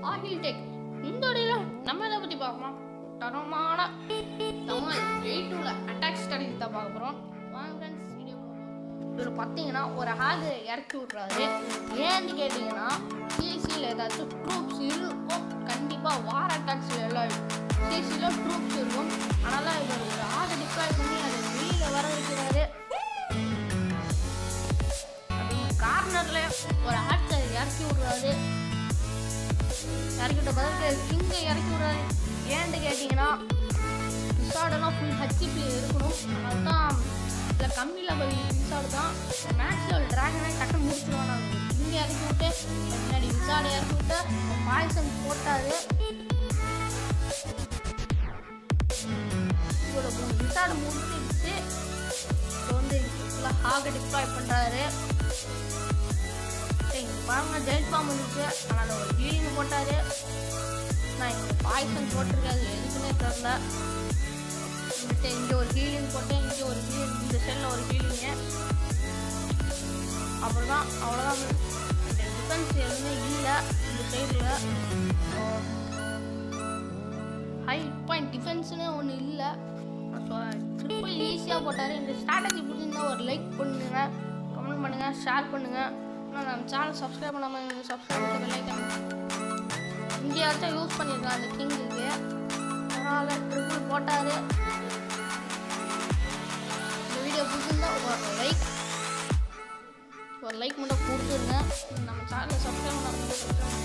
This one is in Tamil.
ஆஹில் டெக் இந்த வழியில் நம்ம எதை பற்றி பார்க்கலாம் தரமான நம்ம எயிட் டூவில் அட்டாக் ஸ்டடி தான் பார்க்க போகிறோம் வாங்க ஃப்ரெண்ட்ஸ் வீடியோ இவர் பார்த்தீங்கன்னா ஒரு ஹேக் இறக்கி விட்றாரு ஏன்னு கேட்டிங்கன்னா சிஎஸ்சியில் ஏதாச்சும் ட்ரூப்ஸ் இருக்கும் கண்டிப்பாக வார் அட்டாக்ஸில் எல்லாம் சிஎஸ்சியில் ட்ரூப்ஸ் இருக்கும் அதனால் இவர் ஒரு ஹேக் டிப்ளாய் பண்ணி அதை வெளியில் வர வைக்கிறாரு அப்படி கார்னரில் ஒரு ஹேக்கை இறக்கி விட்றாரு இறக்கிட்ட பதில் கிங்கை இறக்கி விட்றாரு ஏன்னு கேட்டிங்கன்னா விசாடெல்லாம் ஃபுல் ஹச்சிபி இருக்கணும் அதனால தான் இதில் கம்மி லெவல் விசாடு தான் மேட்ச் லெவல் ட்ராகனை டக்குன்னு முடிச்சிருவாங்க கிங்கை இறக்கி விட்டு முன்னாடி விசாடை இறக்கி விட்டு பாய்சன் போட்டாரு இதோட மூணு விசாடு முடிச்சிருச்சு இப்போ வந்து ஃபுல்லாக ஹாக டிப்ளாய் பண்ணுறாரு இங்க பாருங்க ஜெயில் ஃபார்ம் வந்துச்சு ஆனால் ஒரு ஹீலிங் போட்டாரு நான் இங்கே பாய்சன் போட்டிருக்காது எதுக்குன்னே தெரில வந்துட்டு இங்கே ஒரு ஹீலிங் போட்டேன் இங்கே ஒரு ஹீலிங் இந்த சைடில் ஒரு ஹீலிங்கு அப்புறம் தான் அவ்வளோதான் இந்த டிஃபென்ஸ் எதுவுமே இல்லை இந்த சைடில் ஹை பாயிண்ட் டிஃபென்ஸ்னு ஒன்று இல்லை ட்ரிப்பிள் ஈஸியாக போட்டார் இந்த ஸ்ட்ராட்டஜி பிடிச்சிருந்தா ஒரு லைக் பண்ணுங்க கமெண்ட் பண்ணுங்கள் ஷேர் பண்ணுங்கள் இன்னும் நம்ம சேனல் சப்ஸ்கிரைப் பண்ணாமல் சப்ஸ்கிரைப் பண்ணி லைக் இங்கேயாச்சும் யூஸ் பண்ணியிருக்கான் அந்த கிங்குக்கு அதனால் ட்ரிப்பிள் போட்டார் இந்த வீடியோ பிடிச்சிருந்தா ஒரு லைக் ஒரு லைக் மட்டும் கொடுத்துருங்க நம்ம சேனலை சப்ஸ்கிரைப் பண்ணாமல் சப்ஸ்கிரைப்